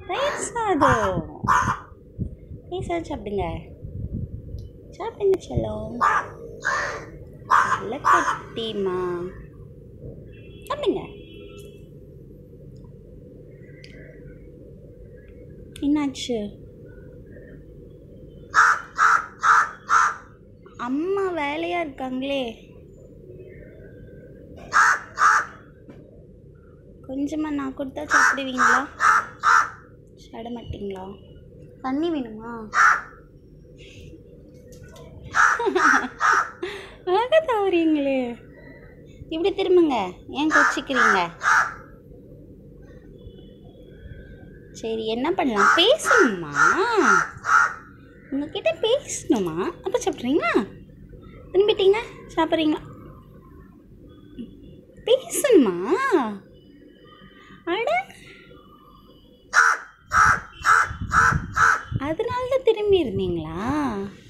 தயிர் சாதம் தயிர் சாதம் சாப்பிடுங்க சாப்பிடுங்க செல்லம் நல்ல குட்டிமா சாப்பிடுங்க என்னாச்சு அம்மா வேலையா இருக்காங்களே கொஞ்சமா நான் கொடுத்தா சாப்பிடுவீங்களா சாப்பிட மாட்டீங்களா தண்ணி வேணுமா அழகா தவறீங்களே இப்படி திரும்புங்க ஏன் கொச்சிக்கிறீங்க சரி என்ன பண்ணலாம் பேசணுமா உங்ககிட்ட பேசணுமா அப்போ சாப்பிட்றீங்களா திரும்பிட்டீங்க சாப்பிட்றீங்களா பேசணுமா அட அதனால தான் திரும்பி இருந்தீங்களா